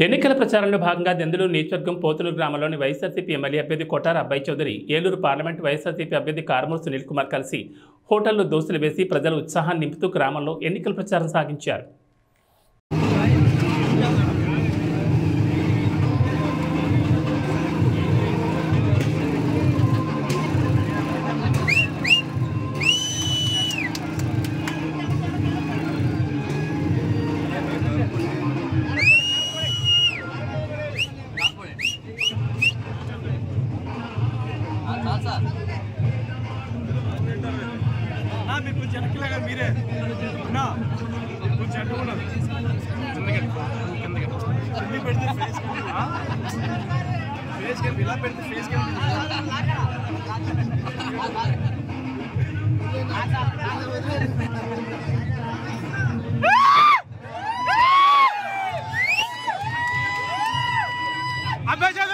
ఎన్నికల ప్రచారంలో భాగంగా దెందులూరు నియోజకవర్గం పోతులూరు గ్రామంలోని వైఎస్ఆర్సీపీ ఎమ్మెల్యే అభ్యర్థి కొట్టార అబ్బాయి చౌదరి ఏలూరు పార్లమెంట్ వైఎస్ఆర్సీపీ అభ్యర్థి కారుమూరు సునీల్ కుమార్ కలిసి హోటల్లో దోస్తులు వేసి ప్రజల ఉత్సాహాన్ని నింపుతూ గ్రామంలో ఎన్నికల ప్రచారం సాగించారు నా మీరు కొంచెం వెనక్కిలాగా మీరే నా కొంచెం అడ్డు ఉండదు కిందకి కిందకి కిందకి పెడితే ఫేస్ ఫేస్ కి ఇలా పెడితే ఫేస్ కి అబ్బాయి చదువు